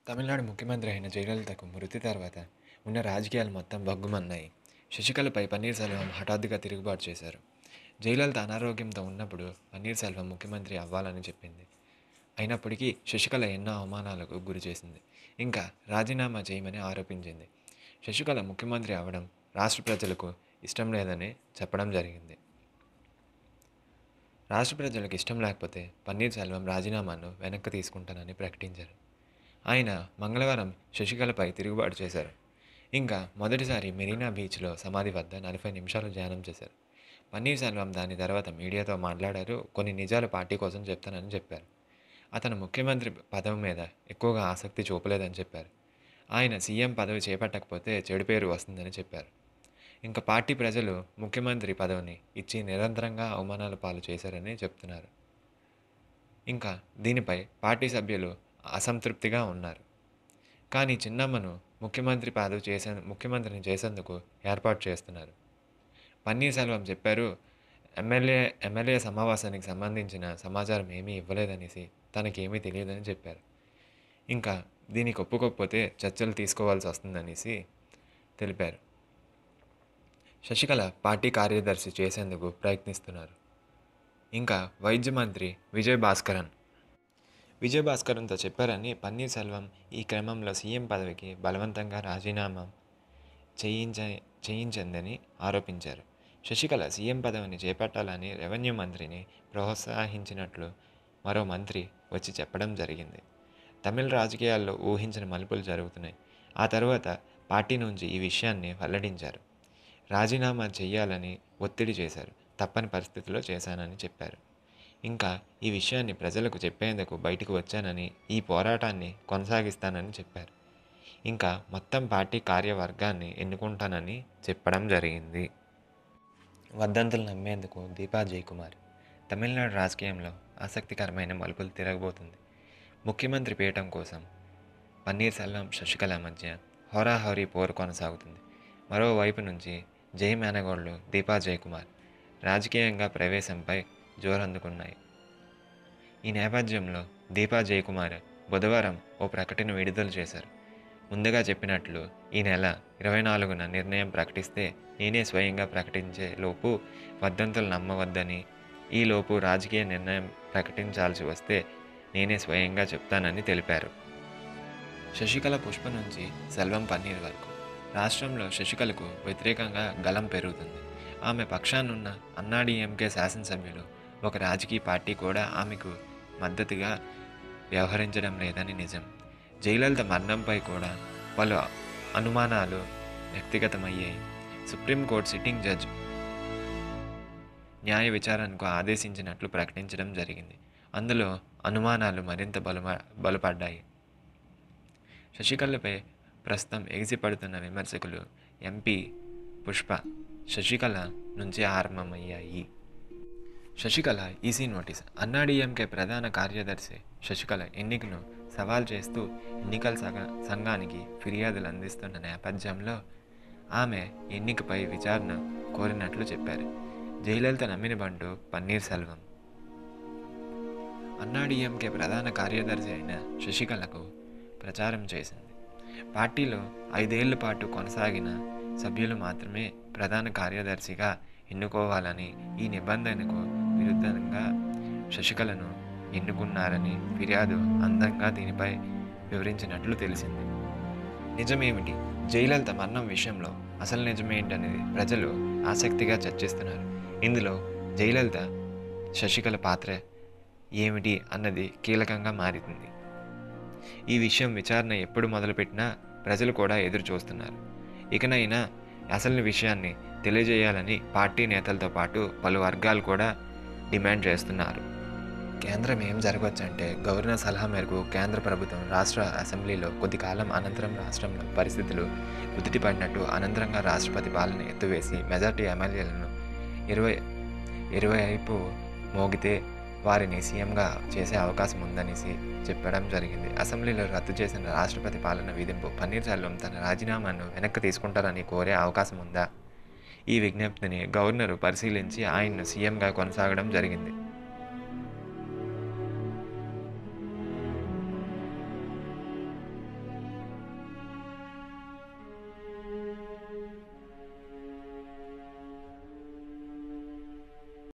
తమిళనాడు ముఖ్యమంత్రి అయిన జయలలితకు మృతి తర్వాత ఉన్న రాజకీయాలు మొత్తం బగ్గుమన్నాయి శశికళపై పన్నీర్ సెల్వం హఠాత్తుగా తిరుగుబాటు చేశారు జయలలిత అనారోగ్యంతో ఉన్నప్పుడు పన్నీర్ సెల్వం ముఖ్యమంత్రి అవ్వాలని చెప్పింది అయినప్పటికీ శశికళ ఎన్నో అవమానాలకు గురి చేసింది ఇంకా రాజీనామా చేయమని ఆరోపించింది శశికళ ముఖ్యమంత్రి అవ్వడం రాష్ట్ర ప్రజలకు ఇష్టం లేదని చెప్పడం జరిగింది రాష్ట్ర ప్రజలకు ఇష్టం లేకపోతే పన్నీర్ సెల్వం రాజీనామాను వెనక్కి తీసుకుంటానని ప్రకటించారు ఆయన మంగళవారం శశికళపై తిరుగుబాటు చేశారు ఇంకా మొదటిసారి మెరీనా బీచ్లో సమాధి వద్ద నలభై నిమిషాలు ధ్యానం చేశారు పన్నీర్ సెల్వం దాని తర్వాత మీడియాతో మాట్లాడారు కొన్ని నిజాలు పార్టీ కోసం చెప్తానని చెప్పారు అతను ముఖ్యమంత్రి పదవి మీద ఎక్కువగా ఆసక్తి చూపలేదని చెప్పారు ఆయన సీఎం పదవి చేపట్టకపోతే చెడు పేరు వస్తుందని చెప్పారు ఇంకా పార్టీ ప్రజలు ముఖ్యమంత్రి పదవిని ఇచ్చి నిరంతరంగా అవమానాల పాలు చేశారని చెప్తున్నారు ఇంకా దీనిపై పార్టీ సభ్యులు అసంతృప్తిగా ఉన్నారు కానీ చిన్నమ్మను ముఖ్యమంత్రి పదవి చేసే ముఖ్యమంత్రిని చేసేందుకు ఏర్పాటు చేస్తున్నారు పన్నీర్ సెల్వం చెప్పారు ఎమ్మెల్యే ఎమ్మెల్యే సమావేశానికి సంబంధించిన సమాచారం ఏమీ ఇవ్వలేదనేసి తనకేమీ తెలియదని చెప్పారు ఇంకా దీనికి ఒప్పుకోకపోతే చర్చలు తీసుకోవాల్సి వస్తుందనేసి తెలిపారు శశికళ పార్టీ కార్యదర్శి చేసేందుకు ప్రయత్నిస్తున్నారు ఇంకా వైద్య మంత్రి విజయ్ భాస్కరన్ విజయ్ భాస్కరంతో చెప్పారని పన్నీర్ సెల్వం ఈ క్రమంలో సీఎం పదవికి బలవంతంగా రాజీనామా చేయించ చేయించిందని ఆరోపించారు శశికళ సీఎం పదవిని చేపట్టాలని రెవెన్యూ మంత్రిని ప్రోత్సహించినట్లు మరో మంత్రి వచ్చి చెప్పడం జరిగింది తమిళ రాజకీయాల్లో ఊహించిన మలుపులు జరుగుతున్నాయి ఆ తర్వాత పార్టీ నుంచి ఈ విషయాన్ని వెల్లడించారు రాజీనామా చేయాలని ఒత్తిడి చేశారు తప్పని పరిస్థితిలో చేశానని చెప్పారు ఇంకా ఈ విషయాన్ని ప్రజలకు చెప్పేందుకు బయటకు వచ్చానని ఈ పోరాటాన్ని కొనసాగిస్తానని చెప్పారు ఇంకా మొత్తం పార్టీ కార్యవర్గాన్ని ఎన్నుకుంటానని చెప్పడం జరిగింది వద్దంతులు నమ్మేందుకు దీపా జయకుమార్ తమిళనాడు రాజకీయంలో ఆసక్తికరమైన మలుపులు తిరగబోతుంది ముఖ్యమంత్రి పీఠం కోసం పన్నీర్ సెల్వం శశికళ మధ్య హోరాహోరీ పోరు కొనసాగుతుంది మరోవైపు నుంచి జై మేనగోళ్లు దీపా జయకుమార్ రాజకీయంగా ప్రవేశంపై జోరందుకున్నాయి ఈ నేపథ్యంలో దీపా జయకుమార్ బుధవారం ఓ ప్రకటన విడుదల చేశారు ముందుగా చెప్పినట్లు ఈ నెల ఇరవై నాలుగున నిర్ణయం ప్రకటిస్తే నేనే స్వయంగా ప్రకటించే లోపు వద్దంతులు నమ్మవద్దని ఈ లోపు రాజకీయ నిర్ణయం ప్రకటించాల్సి వస్తే నేనే స్వయంగా చెప్తానని తెలిపారు శశికళ పుష్ప నుంచి సెల్వం పన్నీర్ వరకు రాష్ట్రంలో శశికళకు వ్యతిరేకంగా గలం పెరుగుతుంది ఆమె పక్షానున్న అన్నాడీఎంకే శాసనసభ్యులు ఒక రాజకీయ పార్టీ కూడా ఆమెకు మద్దతుగా వ్యవహరించడం లేదని నిజం జయలలిత మరణంపై కూడా పలు అనుమానాలు వ్యక్తిగతమయ్యాయి సుప్రీంకోర్టు సిట్టింగ్ జడ్జ్ న్యాయ విచారణకు ఆదేశించినట్లు ప్రకటించడం జరిగింది అందులో అనుమానాలు మరింత బల బలపడ్డాయి శశికళపై ప్రస్తుతం ఎగిసిపడుతున్న విమర్శకులు ఎంపీ పుష్ప శశికళ నుంచి ఆరంభమయ్యాయి శశికళ ఈసీ నోటీస్ అన్నాడీఎంకే ప్రధాన కార్యదర్శి శశికళ ఎన్నికను సవాల్ చేస్తూ ఎన్నికల సగ సంఘానికి ఫిర్యాదులు అందిస్తున్న నేపథ్యంలో ఆమె ఎన్నికపై విచారణ కోరినట్లు చెప్పారు జయలలిత నమ్మిన బంటు పన్నీర్ సెల్వం అన్నాడీఎంకే ప్రధాన కార్యదర్శి అయిన శశికళకు ప్రచారం చేసింది పార్టీలో ఐదేళ్ల పాటు కొనసాగిన సభ్యులు మాత్రమే ప్రధాన కార్యదర్శిగా ఎన్నుకోవాలని ఈ నిబంధనకు విరుద్ధంగా శశికళను ఎన్నుకున్నారని ఫిర్యాదు అందంగా దీనిపై వివరించినట్లు తెలిసింది నిజమేమిటి జయలలిత మరణం విషయంలో అసలు నిజమేంటనేది ప్రజలు ఆసక్తిగా చర్చిస్తున్నారు ఇందులో జయలలిత శశికళ పాత్ర ఏమిటి అన్నది కీలకంగా మారింది ఈ విషయం విచారణ ఎప్పుడు మొదలుపెట్టినా ప్రజలు కూడా ఎదురు చూస్తున్నారు ఇకనైనా అసలు విషయాన్ని తెలియజేయాలని పార్టీ నేతలతో పాటు పలు వర్గాలు కూడా డిమాండ్ చేస్తున్నారు కేంద్రం ఏం జరగవచ్చంటే గవర్నర్ సలహా మేరకు కేంద్ర ప్రభుత్వం రాష్ట్ర అసెంబ్లీలో కొద్ది కాలం అనంతరం రాష్ట్రంలో పరిస్థితులు కుదిటి పడినట్టు అనంతరంగా రాష్ట్రపతి పాలన ఎత్తువేసి మెజార్టీ ఎమ్మెల్యేలను ఇరవై ఇరవై వైపు మోగితే వారిని సీఎంగా చేసే అవకాశం ఉందనేసి చెప్పడం జరిగింది అసెంబ్లీలో రద్దు చేసిన రాష్ట్రపతి పాలన విధింపు పన్నీర్ సెల్వం తన రాజీనామాను వెనక్కి తీసుకుంటారని కోరే అవకాశం ఉందా ఈ విజ్ఞప్తిని గవర్నరు పరిశీలించి ఆయన్ను సీఎంగా కొనసాగడం జరిగింది